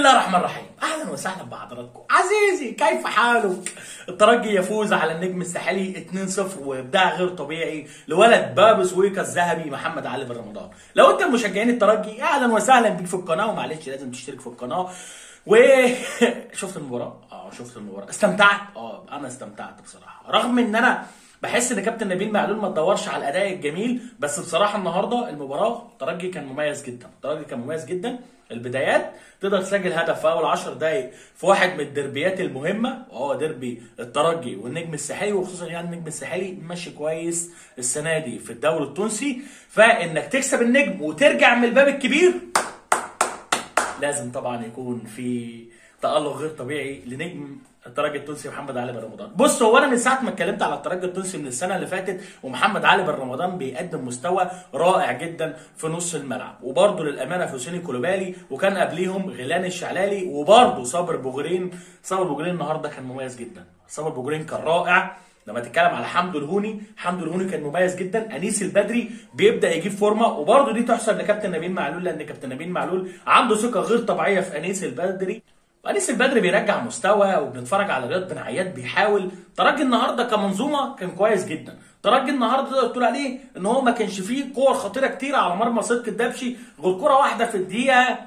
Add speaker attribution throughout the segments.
Speaker 1: الله الرحمن الرحيم اهلا وسهلا بحضراتكم عزيزي كيف حالك الترجي يفوز على النجم الساحلي 2-0 وابداع غير طبيعي لولد باب سويقة الذهبي محمد علي بن رمضان لو انت مشجعين الترجي اهلا وسهلا بيك في القناه ومعلش لازم تشترك في القناه وشفت المباراه اه شفت المباراه استمتعت اه انا استمتعت بصراحه رغم ان انا بحس ان كابتن نبيل معلول ما تدورش على الاداء الجميل بس بصراحه النهارده المباراه الترجي كان مميز جدا الترجي كان مميز جدا البدايات تقدر تسجل هدف في اول 10 دقائق في واحد من الدربيات المهمه وهو ديربي الترجي والنجم الساحلي وخصوصا يعني النجم الساحلي ماشي كويس السنه دي في الدوري التونسي فانك تكسب النجم وترجع من الباب الكبير لازم طبعا يكون في تألق غير طبيعي لنجم الترجي التونسي محمد علي بن رمضان بص هو انا من ساعه ما اتكلمت على الترجي التونسي من السنه اللي فاتت ومحمد علي بن رمضان بيقدم مستوى رائع جدا في نص الملعب وبرده للامانه في حسين كولوبالي وكان قبليهم غيلان الشعلالي وبرده صابر بوجرين صابر بوجرين النهارده كان مميز جدا صابر بوجرين كان رائع لما تتكلم على حمدو الهوني حمدو الهوني كان مميز جدا انيس البدري بيبدا يجيب فورمه وبرده دي تحسب لكابتن نبيل معلول لان كابتن نبيل معلول عنده ثقه غير طبيعيه في انيس البدري وانيس البدري بيرجع مستوى وبنتفرج على رياض بن عياد بيحاول ترجي النهارده كمنظومه كان كويس جدا ترجي النهارده تقدر تقول عليه ان هو ما كانش فيه كور خطيره كتير على مرمى صدق الدبشي غير كره واحده في الدقيقه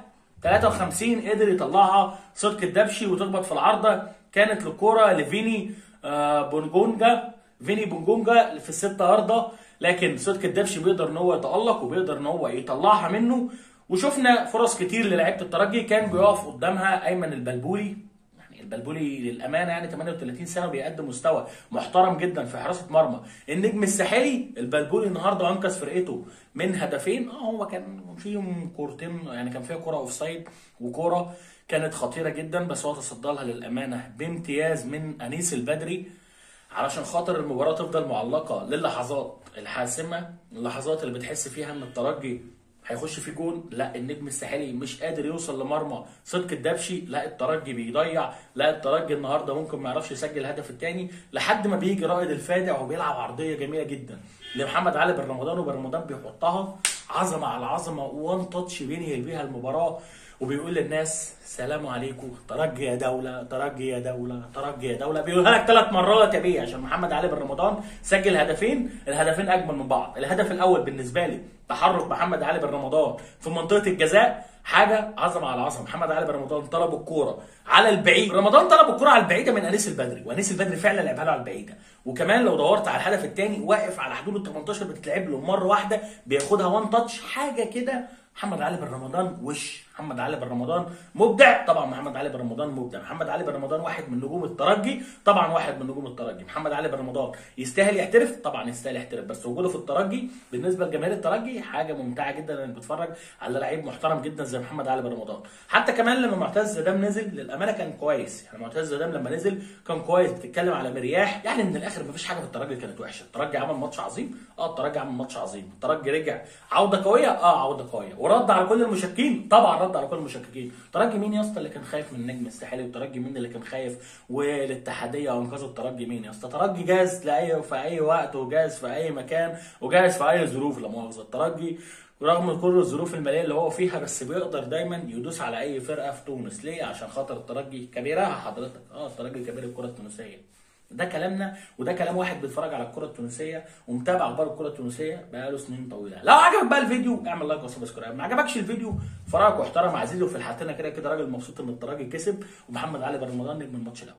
Speaker 1: 53 قدر يطلعها صدق الدبشي وتخبط في العارضه كانت الكره لفيني آه بونجونجا فيني بونجونجا في الستة أرضة لكن صدق الدبشي بيقدر ان هو يتألق وبيقدر ان هو يطلعها منه وشفنا فرص كتير للعيبه الترجي كان بيقف قدامها ايمن البلبولي يعني البلبولي للامانه يعني 38 سنه وبيقدم مستوى محترم جدا في حراسه مرمى النجم الساحلي البلبولي النهارده انقذ فرقته من هدفين اه هو كان فيهم كورتين يعني كان فيها كره اوف سايد وكوره كانت خطيره جدا بس هو تصدى لها للامانه بامتياز من انيس البدري علشان خاطر المباراه تفضل معلقه للحظات الحاسمه اللحظات اللي بتحس فيها ان الترجي هيخش في جون لا النجم الساحلي مش قادر يوصل لمرمى صدق الدبشي لا الترجي بيضيع لا الترجي النهارده ممكن ما يعرفش يسجل الهدف الثاني لحد ما بيجي رائد الفادع وبيلعب عرضيه جميله جدا لمحمد علي بن رمضان وبن رمضان بيحطها عظمه على عظمه وان تاتش بينهي بيها المباراه وبيقول للناس سلام عليكم ترجي يا دولة ترجي يا دولة ترجي يا دولة بيقولها لك ثلاث مرات يا بيه عشان محمد علي بن رمضان سجل هدفين الهدفين أجمل من بعض الهدف الأول بالنسبة لي تحرك محمد علي بن رمضان في منطقة الجزاء حاجة عظمة على عظمة محمد علي بن رمضان طلب الكورة على البعيد رمضان طلب الكورة على البعيدة من أنيس البدري وأنيس البدري فعلا لعبها له على البعيدة وكمان لو دورت على الهدف الثاني واقف على حدود ال 18 بتتلعب له مرة واحدة بياخدها وان تاتش حاجة كده محمد علي بن رمضان وش محمد علي بن رمضان مبدع طبعا محمد علي بن رمضان مبدع محمد علي بن رمضان واحد من نجوم الترجي طبعا واحد من نجوم الترجي محمد علي بن رمضان يستاهل يحترف طبعا يستاهل يحترف بس وجوده في الترجي بالنسبه لجماهير الترجي حاجه ممتعه جدا انك بتتفرج على لعيب محترم جدا زي محمد علي بن رمضان حتى كمان لما معتز زدام نزل للامانه كان كويس يعني معتز زدام لما نزل كان كويس بتتكلم على مرياح يعني من الاخر مفيش حاجه في الترجي كانت وحشه الترجي عمل ماتش عظيم اه الترجي عمل ماتش عظيم الترجي رجع عوده قويه اه عوده قويه ورد على كل المشككين طبعا رد على كل المشككين ترجي مين يا اسطى اللي كان خايف من النجم الساحلي وترجي مين اللي كان خايف والاتحاديه وانقذوا الترجي مين يا اسطى ترجي جاهز لاي في اي وقت وجاهز في اي مكان وجاهز في اي ظروف لا مؤاخذه الترجي رغم كل الظروف الماليه اللي هو فيها بس بيقدر دايما يدوس على اي فرقه في تونس ليه عشان خاطر الترجي كبيرها حضرتك اه الترجي كبير الكره التونسيه ده كلامنا وده كلام واحد بيتفرج على الكره التونسيه ومتابع اخبار الكره التونسيه بقاله سنين طويله لو عجبك بقى الفيديو اعمل لايك وسبسكرايب ما عجبكش الفيديو فراغك واحترم عزيزي وفي الحالتين كده كده راجل مبسوط ان الترجي كسب ومحمد علي بن رمضان نجم الماتش الاول